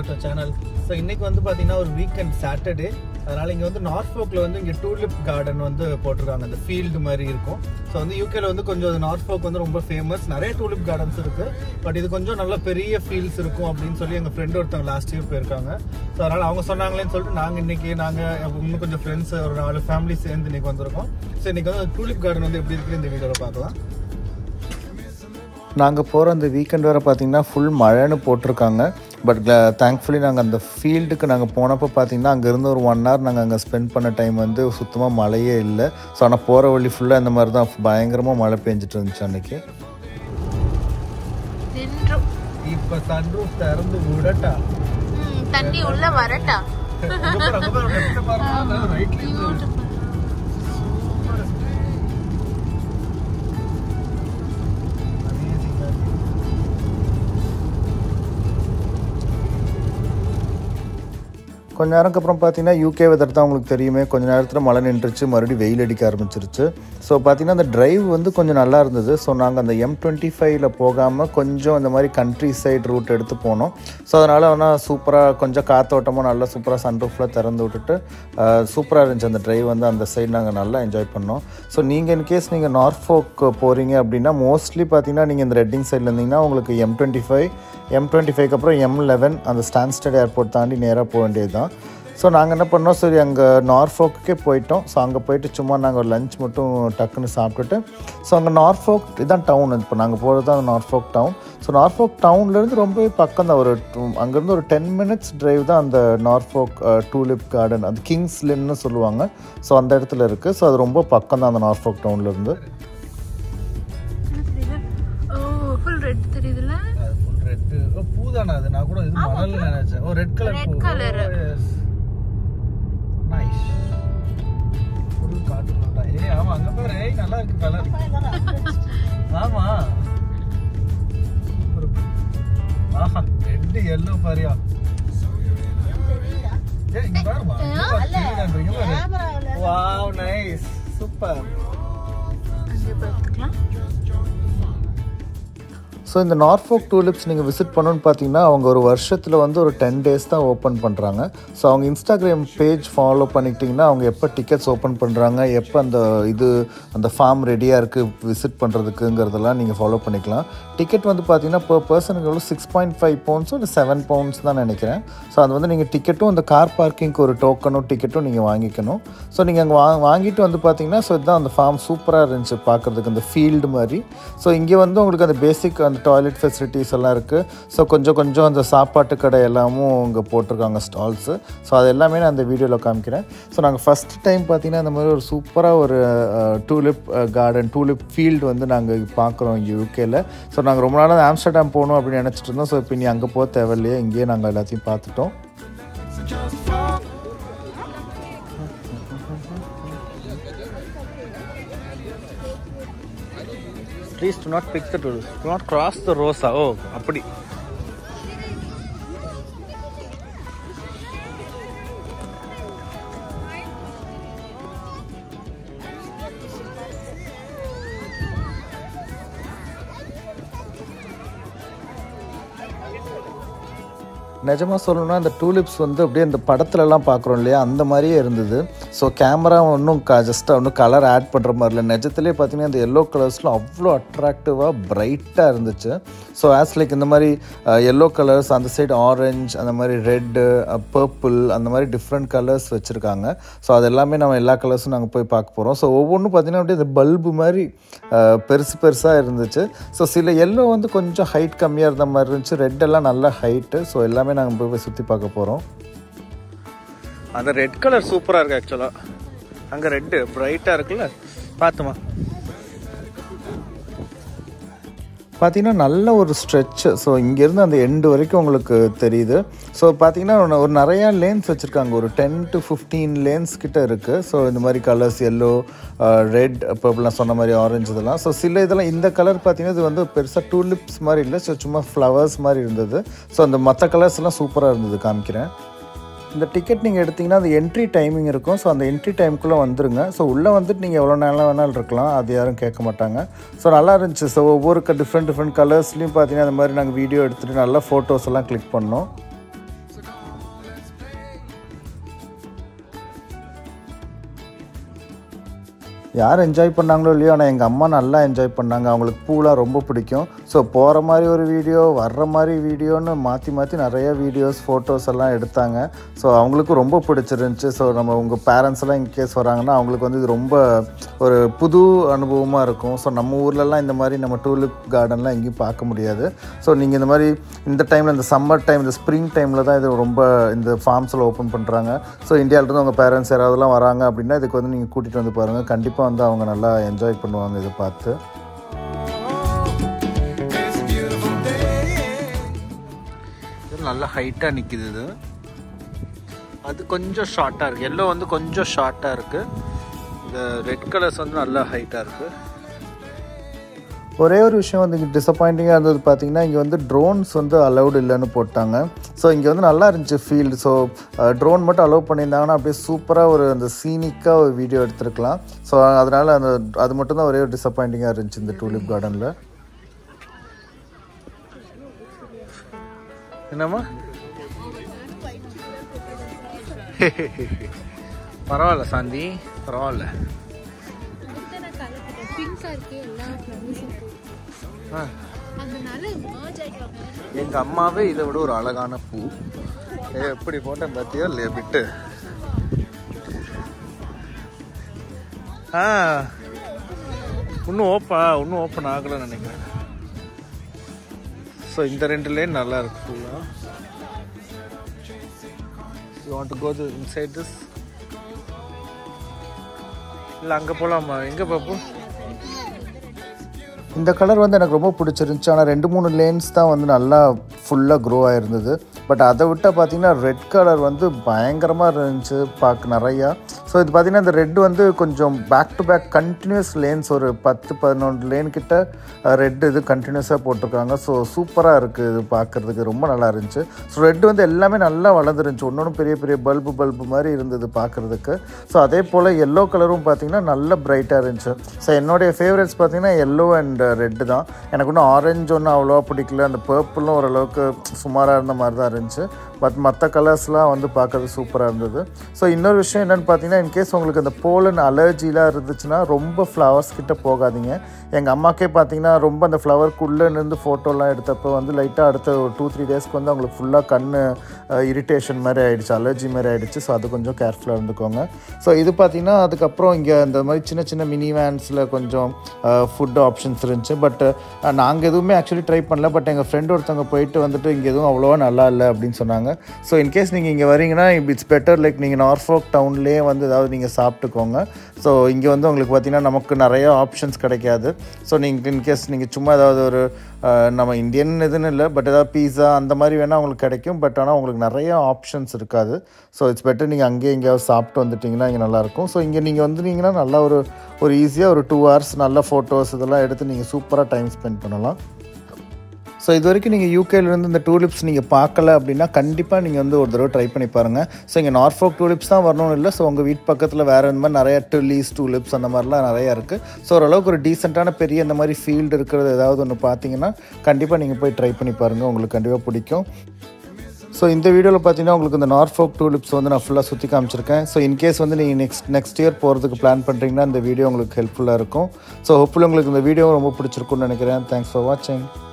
To channel so இன்னைக்கு வந்து பார்த்தீங்கன்னா ஒரு வீக்கெண்ட் சாட்டர்டே அதனால இங்கே வந்து நார்த்ஃபோக்கில் வந்து இங்கே டூலிப் கார்டன் வந்து போட்டிருக்காங்க அந்த ஃபீல்டு மாதிரி இருக்கும் ஸோ வந்து யூகேல வந்து கொஞ்சம் நார்த்ஃபோக் வந்து ரொம்ப ஃபேமஸ் நிறைய டூலிப் கார்டன்ஸ் இருக்கு பட் இது கொஞ்சம் நல்ல பெரிய ஃபீல்ட்ஸ் இருக்கும் அப்படின்னு சொல்லி எங்கள் ஃப்ரெண்ட் ஒருத்தவங்க லாஸ்ட் இயர் போயிருக்காங்க ஸோ அதனால அவங்க சொன்னாங்களேன்னு சொல்லிட்டு நாங்கள் இன்னைக்கு நாங்கள் இன்னும் கொஞ்சம் ஃப்ரெண்ட்ஸ் ஒரு நாலு ஃபேமிலி சேர்ந்து இன்னைக்கு வந்திருக்கோம் ஸோ இன்னைக்கு வந்து டூலிப் கார்டன் வந்து எப்படி இருக்குன்னு இந்த வீடியோவில் பார்க்கலாம் நாங்கள் போகிற அந்த வீக்கெண்ட் வேறு பார்த்தீங்கன்னா ஃபுல் மழைன்னு போட்டிருக்காங்க பட் தேங்க்ஃபுல்லி நாங்கள் அந்த ஃபீல்டுக்கு நாங்கள் போனப்போ பார்த்தீங்கன்னா அங்கேருந்து ஒரு ஒன் ஹவர் நாங்கள் அங்கே ஸ்பெண்ட் பண்ண டைம் வந்து சுத்தமாக மழையே இல்லை ஸோ ஆனால் போகிற வழி ஃபுல்லாக இந்த மாதிரி தான் பயங்கரமாக மழை பெஞ்சிட்டு இருந்துச்சு அன்றைக்கி நின்றும் இப்போ சன்ரூஃப் திறந்து விடட்டா ம், தண்ணி உள்ள வரட்டா கொஞ்ச நேரம்க்கு அப்புறம் பார்த்தீங்கன்னா யூகே வெதர் தான் உங்களுக்கு தெரியுமே கொஞ்ச நேரத்தில் மழை நின்றுச்சு மறுபடியும் வெயில் அடிக்க ஆரம்பிச்சிருச்சு ஸோ பார்த்தீங்கன்னா அந்த டிரைவ் வந்து கொஞ்சம் நல்லா இருந்தது ஸோ நாங்கள் அந்த எம் டுவெண்ட்டி ஃபைவ்ல போகாமல் கொஞ்சம் இந்த மாதிரி கண்ட்ரி சைடு ரூட் எடுத்து போனோம் ஸோ அதனால் ஆனால் சூப்பராக கொஞ்சம் காத்தோட்டமும் நல்லா சூப்பராக சன்ரூஃபில் திறந்து விட்டுட்டு சூப்பராக இருந்துச்சு அந்த டிரைவ் வந்து அந்த சைடு நாங்கள் நல்லா என்ஜாய் பண்ணோம் ஸோ நீங்கள் இன்கேஸ் நீங்கள் நார்ஃபோக் போகிறீங்க அப்படின்னா மோஸ்ட்லி பார்த்தீங்கன்னா நீங்கள் இந்த ரெட்டிங் சைடில் இருந்தீங்கன்னா உங்களுக்கு M twenty five M twenty ஃபைவ்க்கு அப்புறம் எம் லெவன் அந்த ஸ்டான்ஸ்டட் ஏர்போர்ட் தாண்டி நேராக போக வேண்டியது தான் ஸோ நாங்கள் என்ன பண்ணோம் சரி அங்கே நார்ஃபோக்குக்கே போயிட்டோம் ஸோ அங்கே போயிட்டு சும்மா நாங்கள் ஒரு லஞ்ச் மட்டும் டக்குன்னு சாப்பிட்டுட்டு ஸோ அங்கே நார்ஃபோக் இதுதான் டவுன் இப்போ நாங்கள் போகிறது தான் நார்ஃபோக் டவுன் ஸோ நார்ஃபோக் டவுன்லேருந்து ரொம்பவே பக்கம் தான் ஒரு two- அங்கேருந்து ஒரு டென் மினிட்ஸ் டிரைவ் தான் அந்த நார்ஃபோக் டூலிப் கார்டன் அது கிங்ஸ் லின்னு சொல்லுவாங்க ஸோ அந்த இடத்துல இருக்குது ஸோ அது ரொம்ப பக்கம் தான் அந்த நார்ஃபோக் டவுன்லேருந்து ஓ ஃபுல் ரெட் தெரியுதுல ரெட் பூதானா அது நான் கூட இது மணல் நினைச்சேன் oh red colour Red colour. Nice full காட்டுறா ஏய் ஆமா அங்க பாரு ஏய் நல்லா இருக்கு கலர் ஆமா Super. ஆஹா ரெட் எல்லோ பாரியா ஏய் இங்க பாருமா இங்க பாரு, தெரியுதான்றீங்க, இங்க பாரு. வாவ் நைஸ் சூப்பர் அங்கே பார்த்துக்கலாம் ஸோ இந்த நார்ஃபோக் டூலிப்ஸ் நீங்கள் விசிட் பண்ணணும்னு பார்த்தீங்கன்னா அவங்க ஒரு வருஷத்தில் வந்து ஒரு டென் டேஸ் தான் ஓப்பன் பண்ணுறாங்க ஸோ அவங்க இன்ஸ்டாகிராம் பேஜ் ஃபாலோ பண்ணிக்கிட்டிங்கன்னா அவங்க எப்போ டிக்கெட்ஸ் ஓப்பன் பண்ணுறாங்க எப்போ அந்த இது அந்த ஃபார்ம் ரெடியாக இருக்குது விசிட் பண்ணுறதுக்குங்கிறதெல்லாம் நீங்கள் ஃபாலோ பண்ணிக்கலாம் டிக்கெட் வந்து பார்த்தீங்கன்னா per பர்சனுக்கு எவ்வளோ சிக்ஸ் பாயிண்ட் ஃபைவ் பவுண்ட்ஸோ இல்லை செவன் பவுண்ட்ஸ் தான் நினைக்கிறேன் ஸோ அது வந்து நீங்கள் டிக்கெட்டும் அந்த கார் பார்க்கிங்க்கு ஒரு டோக்கனும் டிக்கெட்டும் நீங்கள் வாங்கிக்கணும் ஸோ நீங்கள் அங்கே வா வாங்கிட்டு வந்து பார்த்தீங்கன்னா ஸோ இதுதான் அந்த ஃபார்ம் சூப்பராக இருந்துச்சு பார்க்குறதுக்கு அந்த ஃபீல்டு மாதிரி ஸோ இங்கே வந்து உங்களுக்கு அந்த பேசிக் அந்த டாய்லெட் ஃபெசிலிட்டிஸ் எல்லாம் இருக்குது ஸோ கொஞ்சம் கொஞ்சம் அந்த சாப்பாட்டு கடை எல்லாமும் இங்கே போட்டிருக்காங்க ஸ்டால்ஸு ஸோ அது எல்லாமே நான் அந்த வீடியோவில் காமிக்கிறேன் ஸோ நாங்கள் ஃபஸ்ட் டைம் பார்த்தீங்கன்னா இந்த மாதிரி ஒரு சூப்பராக ஒரு டூலிப் கார்டன் டூலிப் ஃபீல்டு வந்து நாங்கள் பார்க்குறோம் யூகேல ஸோ நாங்கள் ரொம்ப நாளாக ஆம்ஸ்டர்டாம் போகணும் அப்படின்னு நினச்சிட்டு இருந்தோம் ஸோ இப்போ இனி அங்கே போக தேவையில்லையே இங்கேயே நாங்கள் எல்லாத்தையும் பார்த்துட்டோம் please do not pick the tulips do not cross the rows oh அப்படி நிஜமாக சொல்லணும்னா அந்த டூலிப்ஸ் வந்து அப்படியே இந்த படத்துலலாம் பார்க்குறோம் இல்லையா அந்த மாதிரியே இருந்தது ஸோ கேமரா ஒன்றும் க ஜஸ்ட்டாக ஒன்றும் கலர் ஆட் பண்ணுற மாதிரி இல்லை நிஜத்துலேயே பார்த்தீங்கன்னா இந்த எல்லோ கலர்ஸ்லாம் அவ்வளோ அட்ராக்டிவாக பிரைட்டாக இருந்துச்சு ஸோ ஆஸ் லைக் இந்த மாதிரி எல்லோ கலர்ஸ் அந்த சைடு ஆரஞ்சு அந்த மாதிரி ரெட்டு பர்பிள் அந்த மாதிரி டிஃப்ரெண்ட் கலர்ஸ் வச்சுருக்காங்க ஸோ அது எல்லாமே நம்ம எல்லா கலர்ஸும் நாங்கள் போய் பார்க்க போகிறோம் ஸோ ஒவ்வொன்றும் பார்த்தீங்கன்னா அப்படியே இந்த பல்பு மாதிரி அஹ், பெருசு பெருசாக இருந்துச்சு ஸோ சில எல்லோ வந்து கொஞ்சம் ஹைட் கம்மியாக இருந்த மாதிரி இருந்துச்சு ரெட் எல்லாம் நல்ல ஹைட்டு ஸோ எல்லாமே நாங்கள் போய் போய் சுற்றி பார்க்க போகிறோம் அந்த ரெட் கலர் சூப்பராக இருக்கு ஆக்சுவலாக அங்கே ரெட்டு பிரைட்டாக இருக்குல்ல பார்த்துமா பார்த்தீங்கன்னா நல்ல ஒரு ஸ்ட்ரெச் ஸோ இங்கேருந்து அந்த எண்டு வரைக்கும் உங்களுக்கு தெரியுது ஸோ பார்த்தீங்கன்னா ஒரு- ஒரு நிறையா லேன்ஸ் வச்சுருக்காங்க ஒரு டென் டு ஃபிஃப்டீன் லேன்ஸ் கிட்ட இருக்குது ஸோ இந்த மாதிரி கலர்ஸ் எல்லோ ரெட் பர்பிள்லாம் சொன்ன மாதிரி ஆரஞ்சு இதெல்லாம் ஸோ சில இதெல்லாம் இந்த கலர் பார்த்தீங்கன்னா இது வந்து பெருசாக டூலிப்ஸ் மாதிரி இல்லை ஸோ சும்மா ஃப்ளவர்ஸ் மாதிரி இருந்தது ஸோ அந்த மற்ற கலர்ஸ் எல்லாம் சூப்பராக இருந்தது காமிக்கிறேன் இந்த டிக்கெட் நீங்கள் எடுத்தீங்கன்னா அந்த என்ட்ரி டைமிங் இருக்கும் ஸோ அந்த என்ட்ரி டைமுக்குள்ளே வந்துருங்க ஸோ உள்ளே வந்துட்டு நீங்கள் எவ்வளோ நேரம் வேணாலும் இருக்கலாம் அது யாரும் கேட்க மாட்டாங்க ஸோ நல்லா இருந்துச்சு ஸோ ஒவ்வொரு டிஃப்ரெண்ட் டிஃப்ரெண்ட் கலர்ஸ்லையும் பார்த்தீங்கன்னா அந்த மாதிரி நாங்கள் வீடியோ எடுத்துகிட்டு நல்லா ஃபோட்டோஸ் எல்லாம் கிளிக் பண்ணோம் யார் என்ஜாய் பண்ணாங்களோ இல்லையோ ஆனால் எங்கள் அம்மா நல்லா என்ஜாய் பண்ணாங்க அவங்களுக்கு பூலாம் ரொம்ப பிடிக்கும் ஸோ போகிற மாதிரி ஒரு வீடியோ வர்ற மாதிரி வீடியோன்னு மாற்றி மாற்றி நிறைய வீடியோஸ் ஃபோட்டோஸ் எல்லாம் எடுத்தாங்க ஸோ அவங்களுக்கும் ரொம்ப பிடிச்சிருந்துச்சி ஸோ நம்ம உங்கள் பேரண்ட்ஸ் எல்லாம் இன்கேஸ் வராங்கன்னா அவங்களுக்கு வந்து இது ரொம்ப ஒரு புது அனுபவமாக இருக்கும் ஸோ நம்ம ஊர்லலாம் இந்த மாதிரி நம்ம டூலிப் கார்டன்லாம் எங்கேயும் பார்க்க முடியாது ஸோ நீங்கள் இந்த மாதிரி இந்த டைமில் இந்த சம்மர் டைம் இந்த ஸ்ப்ரிங் டைமில் தான் இது ரொம்ப இந்த ஃபார்ம்ஸில் ஓப்பன் பண்ணுறாங்க ஸோ இந்தியாவிலேருந்து உங்கள் பேரண்ட்ஸ் யாராவதுலாம் வராங்க அப்படின்னா இதுக்கு வந்து நீங்கள் கூட்டிகிட்டு வந்து பாருங்கள் கண்டிப்பாக வந்து அவங்க நல்லா என்ஜாய் பண்ணுவாங்க இதை பார்த்து இது நல்ல ஹைட்டாக நிற்கிது இது அது கொஞ்சம் ஷார்ட்டாக இருக்குது எல்லோ வந்து கொஞ்சம் ஷார்ட்டாக இருக்குது இந்த ரெட் கலர்ஸ் வந்து நல்லா ஹைட்டாக இருக்குது ஒரே ஒரு விஷயம் வந்து இங்கே டிசப்பாயிண்டிங்காக இருந்தது பார்த்தீங்கன்னா இங்கே வந்து ட்ரோன்ஸ் வந்து அலௌடு இல்லைன்னு போட்டாங்க ஸோ இங்கே வந்து நல்லா இருந்துச்சு ஃபீல்டு ஸோ ட்ரோன் மட்டும் அலோவ் பண்ணியிருந்தாங்கன்னா அப்படியே சூப்பராக ஒரு அந்த சீனிக்காக ஒரு வீடியோ எடுத்துருக்கலாம் ஸோ அதனால் அந்த அது மட்டும் தான் ஒரே ஒரு டிசப்பாயிண்டிங்காக இருந்துச்சு இந்த டூலிப் கார்டனில் என்னம்மா பரவாயில்ல சாந்தி பரவாயில்ல பிங்கா இருக்கே எல்லா ஃப்ளவர்ஸும் ஆ அதனால merge ஆயிட்டாங்க எங்க அம்மாவே இதை விட ஒரு அழகான பூ ஏ, எப்படி போட்டேன் பார்த்தியா இல்லையா விட்டு ஆ இன்னும் ஓப்பா இன்னும் ஓப்பன் ஆகலைன்னு நினைக்கிறேன் ஸோ இந்த ரெண்டு லேன் நல்லா இருக்கு ஃபுல்லாக you want to go to inside this இல்லை அங்கே போகலாமா எங்கே பாப்பு இந்த கலர் வந்து எனக்கு ரொம்ப பிடிச்சிருந்துச்சு ஆனால் ரெண்டு மூணு லேன்ஸ் தான் வந்து நல்லா ஃபுல்லாக க்ரோ ஆயிருந்தது பட் அதை விட்டால் பார்த்தீங்கன்னா ரெட் கலர் வந்து பயங்கரமாக இருந்துச்சு பார்க்க நிறையா ஸோ இது பார்த்தீங்கன்னா இந்த ரெட் வந்து கொஞ்சம் back to back continues lanes ஒரு பத்து பதினொன்று லேன் கிட்ட ரெட் இது கண்டினியூஸாக போட்டிருக்காங்க ஸோ சூப்பராக இருக்குது இது பார்க்குறதுக்கு ரொம்ப நல்லா இருந்துச்சு ஸோ ரெட் வந்து எல்லாமே நல்லா வளர்ந்துருந்துச்சு ஒன்று பெரிய பெரிய பல்பு பல்பு மாதிரி இருந்தது பார்க்குறதுக்கு ஸோ அதே போல் எல்லோ கலரும் பார்த்தீங்கன்னா நல்ல பிரைட்டாக இருந்துச்சு ஸோ என்னுடைய ஃபேவரட்ஸ் பார்த்தீங்கன்னா எல்லோ அண்ட் ரெட்டு தான் எனக்கு இன்னும் ஆரஞ்சு ஒன்றும் அவ்வளோவா பிடிக்கல அந்த பர்பிளும் ஓரளவுக்கு சுமாராக இருந்த மாதிரி தான் இருந்துச்சு பட் மற்ற கலர்ஸ்லாம் வந்து பார்க்கறது சூப்பராக இருந்தது ஸோ இன்னொரு விஷயம் என்னென்னு பார்த்தீங்கன்னா இன்கேஸ் உங்களுக்கு அந்த போலன் அலர்ஜிலாம் இருந்துச்சுன்னா ரொம்ப ஃப்ளவர்ஸ் கிட்ட போகாதீங்க எங்கள் அம்மாக்கே பார்த்தீங்கன்னா ரொம்ப அந்த ஃப்ளவருக்குள்ளே இருந்து ஃபோட்டோலாம் எடுத்தப்போ வந்து லைட்டாக அடுத்த ஒரு டூ த்ரீ டேஸ்க்கு வந்து அவங்களுக்கு ஃபுல்லாக கண் இரிட்டேஷன் மாதிரி ஆயிடுச்சு அலர்ஜி மாதிரி ஆயிடுச்சு ஸோ அது கொஞ்சம் கேர்ஃபுல்லாக இருந்துக்கோங்க ஸோ இது பார்த்தீங்கன்னா அதுக்கப்புறம் இங்கே இந்த மாதிரி சின்ன சின்ன மினி வேன்ஸில் கொஞ்சம் ஃபுட் ஆப்ஷன்ஸ் இருந்துச்சு பட் நாங்கள் எதுவுமே ஆக்சுவலி ட்ரை பண்ணல பட் எங்கள் ஃப்ரெண்ட் ஒருத்தவங்க போயிட்டு வந்துட்டு இங்கே எதுவும் அவ்வளோவா நல்லா இல்லை அப்படின்னு சொன்னாங்க ஸோ இன்கேஸ் நீங்கள் இங்கே வரீங்கன்னா இட்ஸ் பெட்டர் லைக் நீங்கள் நார்ஃபோக் டவுன்லேயே வந்து ஏதாவது நீங்கள் சாப்பிட்டுக்கோங்க ஸோ இங்கே வந்து உங்களுக்கு பார்த்தீங்கன்னா நமக்கு நிறைய ஆப்ஷன்ஸ் கிடைக்காது ஸோ நீங்கள் இன்கேஸ் நீங்கள் சும்மா ஏதாவது ஒரு அஹ், நம்ம இந்தியன் இதுன்னு இல்லை பட் ஏதாவது பீஸா அந்த மாதிரி வேணால் உங்களுக்கு கிடைக்கும் பட் ஆனால் உங்களுக்கு நிறைய ஆப்ஷன்ஸ் இருக்காது ஸோ இட்ஸ் பெட்டர் நீங்கள் அங்கேயே எங்கேயாவது சாப்பிட்டு வந்துட்டிங்கன்னா இங்கே நல்லாயிருக்கும் ஸோ இங்கே நீங்கள் வந்துட்டீங்கன்னா நல்லா ஒரு ஒரு ஈஸியாக ஒரு டூ ஹவர்ஸ் நல்ல ஃபோட்டோஸ் இதெல்லாம் எடுத்து நீங்கள் சூப்பராக டைம் ஸ்பெண்ட் பண்ணலாம் ஸோ இது வரைக்கும் நீங்கள் யூகேலேருந்து இந்த டூலிப்ஸ் நீங்கள் பார்க்கல அப்படின்னா கண்டிப்பாக நீங்கள் வந்து ஒரு தடவை ட்ரை பண்ணி பாருங்கள் ஸோ இங்கே நார்ஃபோக் டூலிப்ஸ் தான் வரணும்னு இல்லை ஸோ உங்கள் வீட்டு பக்கத்தில் வேறு இந்த மாதிரி நிறைய டுலிஸ் டூலிப்ஸ் அந்த மாதிரிலாம் நிறையா இருக்குது ஸோ ஓரளவுக்கு ஒரு டீசெண்டான பெரிய இந்த மாதிரி ஃபீல்டு இருக்கிறது ஏதாவது ஒன்று பார்த்தீங்கன்னா கண்டிப்பாக நீங்கள் போய் ட்ரை பண்ணி பாருங்கள் உங்களுக்கு கண்டிப்பாக பிடிக்கும் ஸோ இந்த வீடியோவில் பார்த்தீங்கன்னா உங்களுக்கு இந்த நார்ஃபோக் டூலிப்ஸ் வந்து நான் ஃபுல்லாக சுற்றி காமிச்சிருக்கேன் ஸோ இன்கேஸ் வந்து நீங்கள் நெக்ஸ்ட் நெக்ஸ்ட் இயர் போகிறதுக்கு பிளான் பண்ணுறீங்கன்னா இந்த வீடியோ உங்களுக்கு ஹெல்ப்ஃபுல்லாக இருக்கும் ஸோ ஹோப்ஃபுல்லி உங்களுக்கு இந்த வீடியோ ரொம்ப பிடிச்சிருக்கும்னு நினைக்கிறேன் தேங்க்ஸ் ஃபார் வாட்சிங்